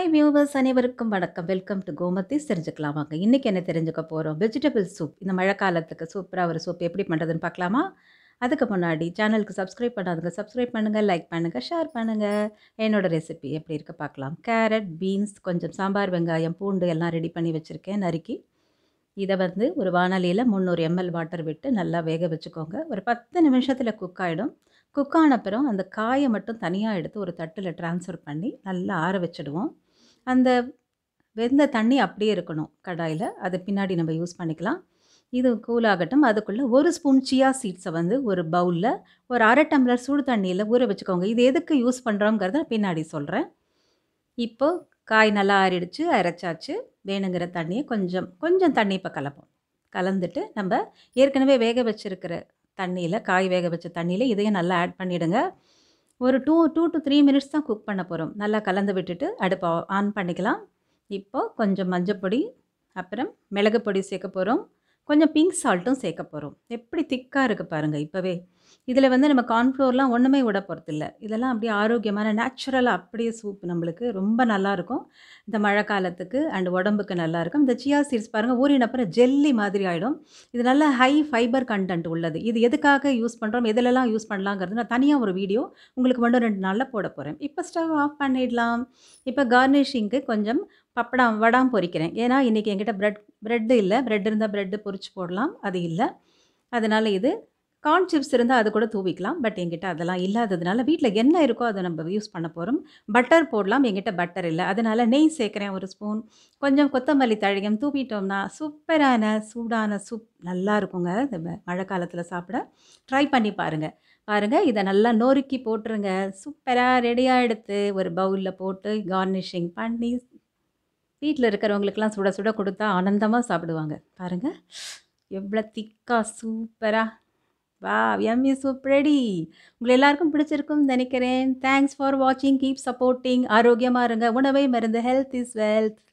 hi viewers அனைவருக்கும் வணக்கம் welcome to கோமத்திஸ் தெரிஞ்சுக்கலாம் வாங்க இன்றைக்கி என்ன தெரிஞ்சுக்க போகிறோம் வெஜிடபிள் சூப் இந்த மழை காலத்துக்கு சூப்பராக ஒரு சூப் எப்படி பண்ணுறதுன்னு பார்க்கலாமா அதுக்கு முன்னாடி சேனலுக்கு சப்ஸ்கிரைப் பண்ணாதுங்க சப்ஸ்கிரைப் பண்ணுங்கள் லைக் பண்ணுங்கள் ஷேர் பண்ணுங்கள் என்னோட ரெசிபி எப்படி இருக்கு பார்க்கலாம் கேரட் பீன்ஸ் கொஞ்சம் சாம்பார் வெங்காயம் பூண்டு எல்லாம் ரெடி பண்ணி வச்சுருக்கேன் நறுக்கி இதை வந்து ஒரு வானலியில் முந்நூறு எம்எல் வாட்டர் விட்டு நல்லா வேக வச்சுக்கோங்க ஒரு பத்து நிமிஷத்தில் குக் ஆகிடும் குக் ஆன அப்புறம் அந்த காயை மட்டும் தனியாக எடுத்து ஒரு தட்டில் ட்ரான்ஸ்ஃபர் பண்ணி நல்லா ஆற வச்சுடுவோம் அந்த வெந்த தண்ணி அப்படியே இருக்கணும் கடாயில் அது பின்னாடி நம்ம யூஸ் பண்ணிக்கலாம் இது கூல் ஆகட்டும் அதுக்குள்ளே ஒரு ஸ்பூன் சியா சீட்ஸை வந்து ஒரு பவுலில் ஒரு அரை டம்ளர் சுடு தண்ணியில் ஊற வச்சுக்கோங்க இது எதுக்கு யூஸ் பண்ணுறோங்கிறத பின்னாடி சொல்கிறேன் இப்போ காய் நல்லா ஆறிடுச்சு அரைச்சாச்சு வேணுங்கிற தண்ணியை கொஞ்சம் கொஞ்சம் தண்ணி இப்போ கலப்போம் கலந்துட்டு நம்ம ஏற்கனவே வேக வச்சுருக்கிற தண்ணியில் காய் வேக வச்ச தண்ணியில் இதையும் நல்லா ஆட் பண்ணிவிடுங்க ஒரு two two to three minutes தான் குக் பண்ண போகிறோம் நல்லா கலந்து விட்டுட்டு அடுப்பை ஆன் பண்ணிக்கலாம் இப்போது கொஞ்சம் மஞ்சப்பொடி அப்புறம் மிளகு பொடி சேர்க்க போகிறோம் கொஞ்சம் பிங்க் சால்ட்டும் சேர்க்க போகிறோம் எப்படி திக்காக இருக்குது பாருங்கள் இப்போவே இதில் வந்து நம்ம கார்ன்ஃப்ளோர்லாம் ஒன்றுமே விட போகிறதில்ல இதெல்லாம் அப்படியே ஆரோக்கியமான நேச்சுரலாக அப்படியே சூப் நம்மளுக்கு ரொம்ப நல்லாயிருக்கும் இந்த மழை காலத்துக்கு அண்ட் உடம்புக்கு நல்லாயிருக்கும் இந்த சியா சீட்ஸ் பாருங்கள் ஊறின அப்புறம் ஜெல்லி மாதிரி ஆகிடும் இது நல்ல ஹை ஃபைபர் கண்டென்ட் உள்ளது இது எதுக்காக யூஸ் பண்ணுறோம் எதிலெல்லாம் யூஸ் பண்ணலாங்கிறது நான் தனியாக ஒரு வீடியோ உங்களுக்கு மட்டும் ரெண்டு நாளில் போட போகிறேன் இப்போ ஸ்டவ் ஆஃப் பண்ணிடலாம் இப்போ கார்னிஷிங்க்கு கொஞ்சம் பப்படம் வடாம் பொரிக்கிறேன் ஏன்னா இன்றைக்கி என்கிட்ட ப்ரெட் ப்ரெட்டு இல்லை ப்ரெட் இருந்தால் ப்ரெட்டு பொரிச்சு போடலாம் அது இல்லை அதனால் இது கார்ன் சிப்ஸ் இருந்தால் அது கூட தூவிக்கலாம் பட் என்கிட்ட அதெல்லாம் இல்லாததுனால வீட்டில் என்ன இருக்கோ அதை நம்ம யூஸ் பண்ண போகிறோம் பட்டர் போடலாம் என்கிட்ட பட்டர் இல்லை அதனால் நெய் சேர்க்குறேன் ஒரு ஸ்பூன் கொஞ்சம் கொத்தமல்லி தழையம் தூவிட்டோம்னா சூப்பரான சூடான சூப் நல்லா இருக்குங்க இந்த மழை காலத்தில் சாப்பிட ட்ரை பண்ணி பாருங்கள் பாருங்கள் இதை நல்லா நொறுக்கி போட்டுருங்க சூப்பராக ரெடியாக எடுத்து ஒரு பவுலில் போட்டு கார்னிஷிங் பண்ணி வீட்டில் இருக்கிறவங்களுக்கெல்லாம் சுட சுட கொடுத்தா ஆனந்தமாக சாப்பிடுவாங்க பாருங்கள் எவ்வளோ திக்காக சூப்பராக வா எம்மி சூப் ரெடி உங்களை எல்லாருக்கும் பிடிச்சிருக்கும்னு நினைக்கிறேன் தேங்க்ஸ் ஃபார் வாட்சிங் கீப் சப்போர்ட்டிங் ஆரோக்கியமாக இருங்க உணவை மருந்து ஹெல்த் இஸ் வெல்த்